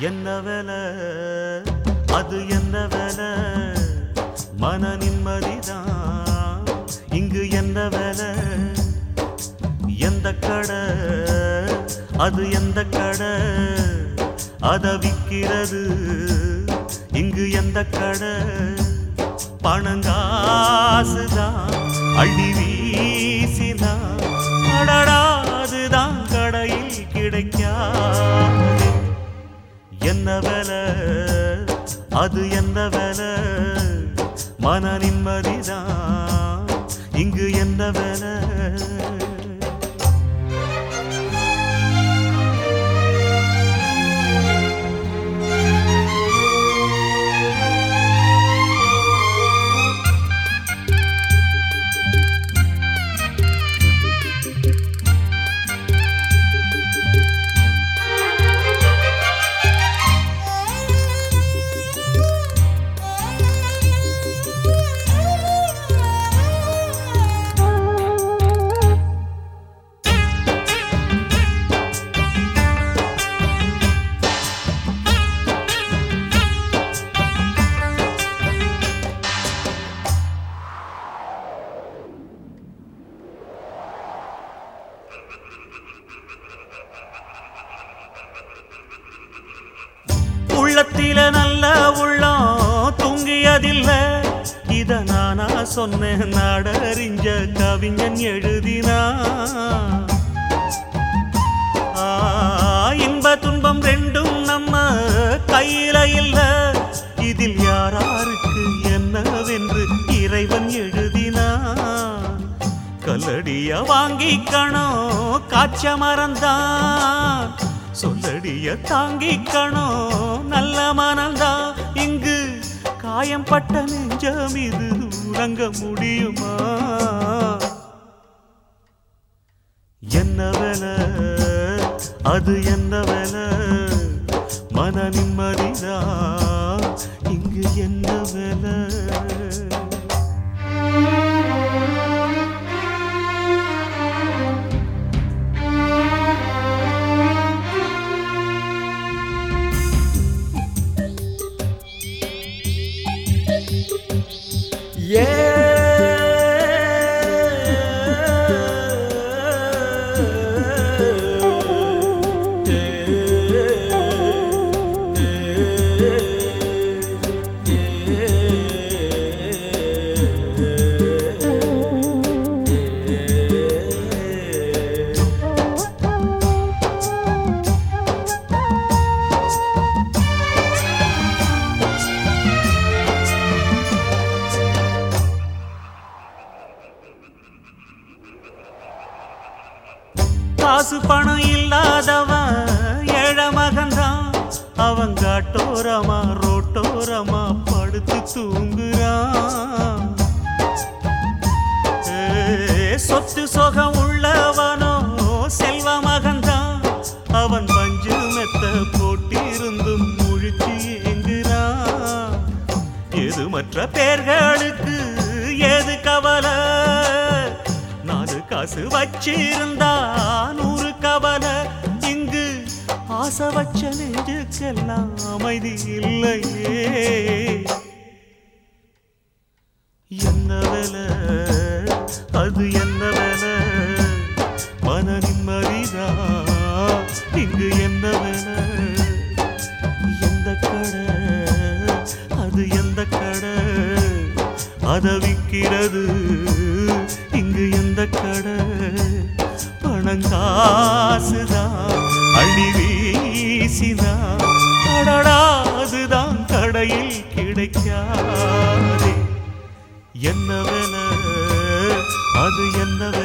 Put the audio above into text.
என்ன வேலை அது என்ன வேலை மன நிம்மதிதான் இங்கு என்ன வேலை எந்த கடை அது எந்த கடை அத விக்கிறது இங்கு எந்த கடை பணங்காசுதான் அள்ளி வீசிதான் அடடாதுதான் கடையில் கிடைக்காது என்ன வேலை அது என்ன வேலை மன நிம்மதிதான் இங்கு என்ன வேலை உள்ளத்தில நல்ல உள்ளம் தூங்கியதில்ல இத நானா சொன்னேன் நாடறிஞ்ச கவிஞன் எழுதினா ஆ, இன்ப துன்பம் ரெண்டும் நம்ம கையில இல்ல இதில் யாராருக்கு என்னவென்று இறைவன் எழுதினா கல்லடிய வாங்கிக்கணும் காய்ச்ச மறந்தான் சொல்லடிய தாங்கிக்கணும் நல்ல மனம்தான் இங்கு காயம் பட்ட நெஞ்சம் இது உறங்க முடியுமா என்ன வேலை அது என்ன வேலை மன நிம்மதிதான் இங்கு என்ன வேலை காசு பணம் இல்லாதவன் ஏழை மகன்தான் அவன் காட்டோரமா ரோட்டோரமா படுத்து தூங்குறான் ஏ, சொத்து சொகம் உள்ளவனோ செல்வ மகன்தான் அவன் பஞ்சு மெத்த போட்டிருந்தும் முழிச்சு ஏங்குறான் எது மற்ற பேர்களுக்கு ஏது கவலை நாலு காசு வச்சிருந்தா நூறு கவலை இங்கு ஆசை வச்ச நெஞ்சுக்கெல்லாம் அமைதி இல்லையே என்ன வேலை அது என்ன வேலை மன நிம்மதிதா இங்கு என்ன வேலை எந்த கடை அது எந்த கடை அத விக்கிறது இங்கு எந்த கடை பணங்காசுதான் அள்ளி வீசிதான் அடடா அதுதான் கடையில் கிடைக்காதே என்ன வேலை அது என்ன வேலை